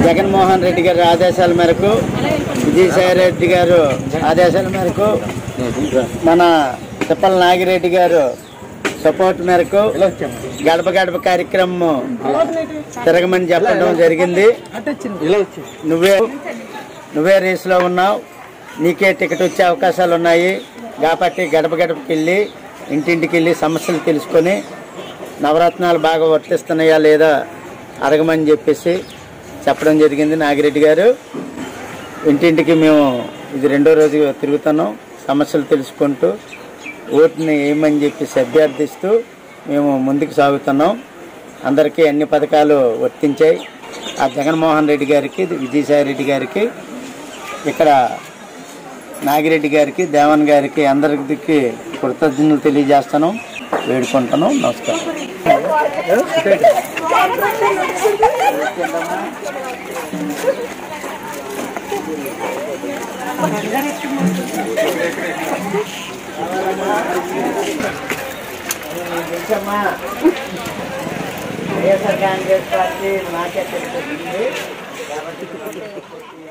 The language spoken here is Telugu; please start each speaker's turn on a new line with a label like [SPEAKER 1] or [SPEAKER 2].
[SPEAKER 1] జగన్మోహన్ రెడ్డి గారి ఆదేశాల మేరకు విజయసాయి రెడ్డి గారు ఆదేశాల మేరకు మన తిప్పల నాగిరెడ్డి గారు సపోర్ట్ మేరకు గడప గడప కార్యక్రమం తిరగమని చెప్పడం జరిగింది నువ్వే నువ్వే రేసులో ఉన్నావు నీకే టికెట్ వచ్చే అవకాశాలు ఉన్నాయి కాబట్టి గడప గడపకి వెళ్ళి ఇంటింటికి వెళ్ళి సమస్యలు తెలుసుకొని నవరత్నాలు బాగా వర్తిస్తున్నాయా లేదా అడగమని చెప్పేసి చెప్పడం జరిగింది నాగిరెడ్డి గారు ఇంటింటికి మేము ఇది రెండో రోజు తిరుగుతున్నాం సమస్యలు తెలుసుకుంటూ ఓటుని వేయమని చెప్పేసి అభ్యర్థిస్తూ మేము ముందుకు సాగుతున్నాం అందరికీ అన్ని పథకాలు వర్తించాయి ఆ జగన్మోహన్ రెడ్డి గారికి విజయసాయి రెడ్డి గారికి ఇక్కడ నాగిరెడ్డి గారికి దేవన్ గారికి అందరికి కృతజ్ఞతలు తెలియజేస్తాను వేడుకుంటాను నమస్కారం వైఎస్ఆర్ కాంగ్రెస్ పార్టీ నాకే తెలుస్తుంది కాబట్టి